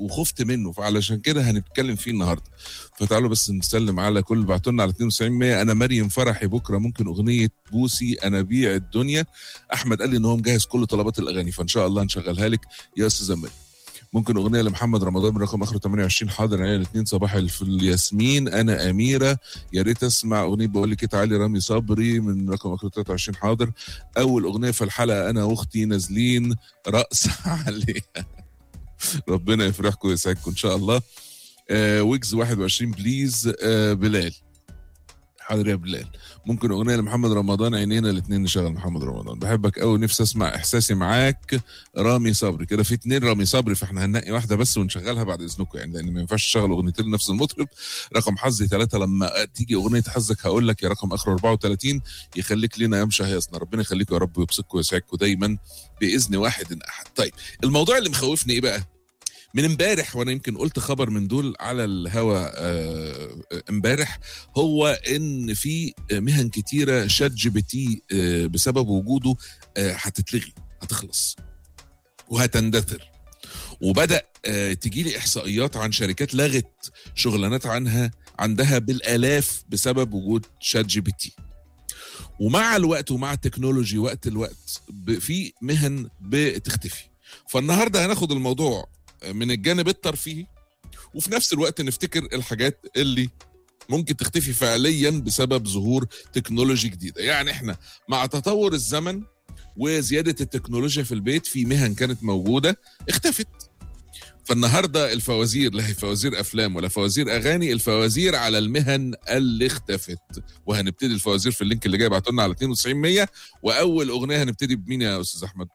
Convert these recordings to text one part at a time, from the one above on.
وخفت منه فعلشان كده هنتكلم فيه النهارده فتعالوا بس نسلم على كل بعتوا لنا على 92 100 انا مريم فرحي بكره ممكن اغنيه بوسي انا بيع الدنيا احمد قال لي ان هو مجهز كل طلبات الاغاني فان شاء الله هنشغلها لك يا استاذه مريم ممكن اغنيه لمحمد رمضان من رقم اخره 28 حاضر عيال الاثنين صباح الفل ياسمين انا اميره يا ريت اسمع اغنيه بقول لك إيه تعالي رامي صبري من رقم اخره 23 حاضر اول اغنيه في الحلقه انا واختي نازلين رقص عليها ربنا يفرحكم ويسعدكم ان شاء الله آه ويجز 21 بليز آه بلال حاضر يا بلال ممكن اغنيه لمحمد رمضان عينينا الاثنين نشغل محمد رمضان بحبك قوي نفسي اسمع احساسي معاك رامي صبري كده في اتنين رامي صبري فاحنا هننقي واحده بس ونشغلها بعد اذنكم يعني لان ما ينفعش تشغل اغنيتين لنفس المطرب رقم حظي ثلاثه لما تيجي اغنيه حظك هقول لك يا رقم اخره 34 يخليك لنا يمشى هيصنا ربنا يخليكم يا رب ويبسطكم ويسعدكم دايما باذن واحد احد طيب الموضوع اللي مخوفني ايه بقى من امبارح وانا يمكن قلت خبر من دول على الهوا آه، امبارح هو ان في مهن كتيره شات جي بي تي آه، بسبب وجوده آه، هتتلغي هتخلص وهتندثر وبدا تجي لي احصائيات عن شركات لغت شغلانات عنها عندها بالالاف بسبب وجود شات جي بي تي ومع الوقت ومع التكنولوجي وقت الوقت ب- في مهن بتختفي فالنهارده هناخد الموضوع من الجانب الترفيهي وفي نفس الوقت نفتكر الحاجات اللي ممكن تختفي فعليا بسبب ظهور تكنولوجي جديده يعني احنا مع تطور الزمن وزياده التكنولوجيا في البيت في مهن كانت موجوده اختفت فالنهارده الفوازير لا هي فوازير افلام ولا فوازير اغاني الفوازير على المهن اللي اختفت وهنبتدي الفوازير في اللينك اللي جاي ابعتوا لنا على 92 100 واول اغنيه هنبتدي بمين يا استاذ احمد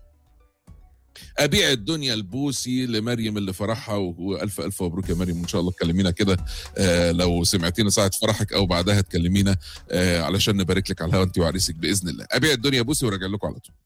ابيع الدنيا البوسي لمريم اللي فرحها و- والف الف مبروك يا مريم ان شاء الله تكلمينا كده آه لو سمعتينا ساعه فرحك او بعدها تكلمينا آه علشان نبارك لك على الهوا انت وعريسك باذن الله ابيع الدنيا بوسي وراجع لكم على طول